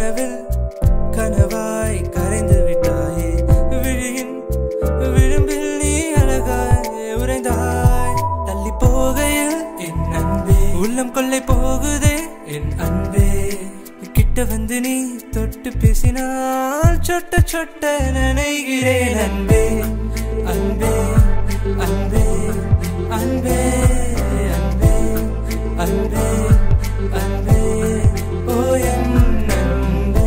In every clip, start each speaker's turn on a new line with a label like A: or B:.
A: கனவில் கனவாய் கரைந்து விட்டாயே விழியின் விளிம்பில் நீ அழகாய் உறைந்தாய் தள்ளி போகையில் என் அன்பே உள்ளம் கொள்ளை போகுதே என் அன்பே கிட்ட வந்து நீ தொட்டு பேசினால் சொட்ட சொட்ட நினைகிறேன் அன்பே அன்பே அன்பே அன்பே அன்பே அன்பே அன்பே ஓ என் அன்பே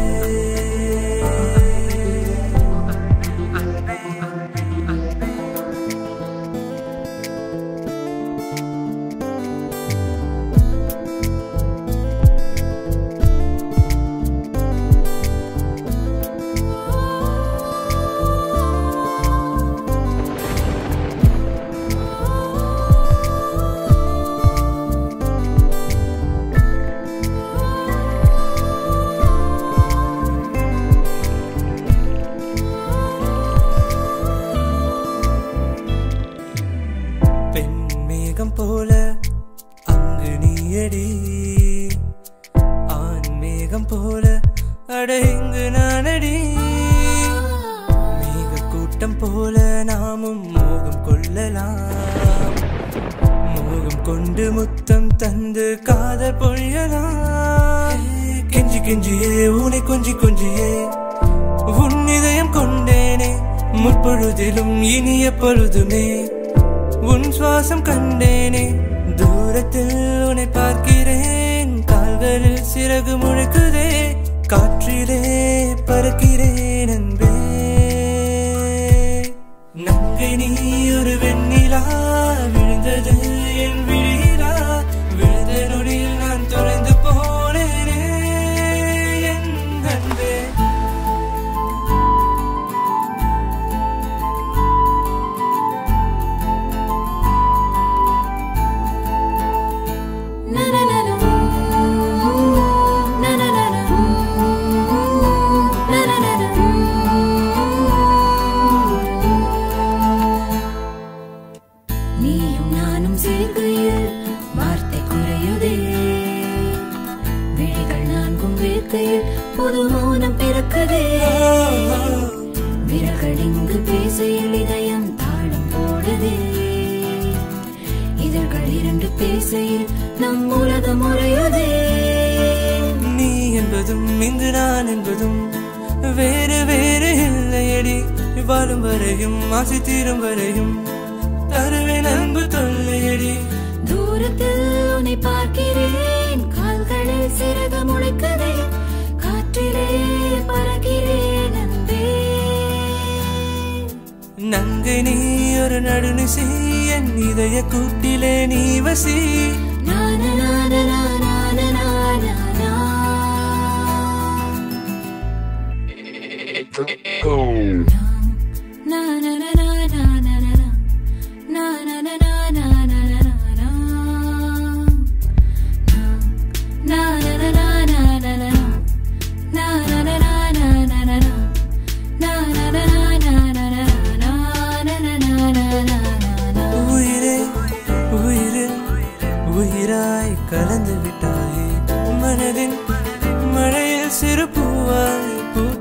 A: பெண் மேகம் போல அங்கு நீயடி ஆண் மேகம் போல அட இங்கு நானடி மேக கூட்டம் போல நாமும் மோகம் கொள்ளலாம் மோகம் கொண்டு முத்தம் தந்து காதல் பொழியலாம் கெஞ்சி கெஞ்சியே உனை கொஞ்சி கொஞ்சியே உன் இதயம் கொண்டேனே முற்பொழுதிலும் இனிய பொழுதுமே உன் சுவாசம் கண்டேனே தூரத்தில் உன்னை பார்க்கிறேன் கால்களில் சிறகு முழுக்குதே காற்றிலே பறக்கிறேன் அன்பே நங்கை நீ ஒரு வெண்ணிலா விழுந்தது என் விழியிலா விழுந்த நொடியில் நான் தொலைந்து போனேனே என் அன்பே
B: நீயும் நானும் சேர்க்கையில் வார்த்தை குறையுதே விழிகள் நான்கும் வேர்க்கையில் புது மௌனம் பிறக்குதே விரல்கள் இங்கு பேசையில் இதயம் தாளம் போடுதே இதழ்கள் இரண்டு பேசையில் நம் உலகம் முறையுதே
A: நீ என்பதும் இங்கு நான் என்பதும் வேறு வேறு இல்லையடி வாழும் வரையும் ஆசை தீரும் வரையும் தருவேன் அன்பு தொல்லையடி
B: தூரத்தில் உன்னை பார்க்கிறேன் கால்களில் சிறகு முளைக்குதே காற்றிலே பறக்கிறேன் அன்பே
A: நங்கை நீ ஒரு நடுநிசி என் இதய கூட்டிலே நீ வசி
B: நான நான நான நான நான
A: உயிரே உயிரில் உயிராய் கலந்து விட்டாயே மனதின் மழையில் சிறு பூவாய் பூ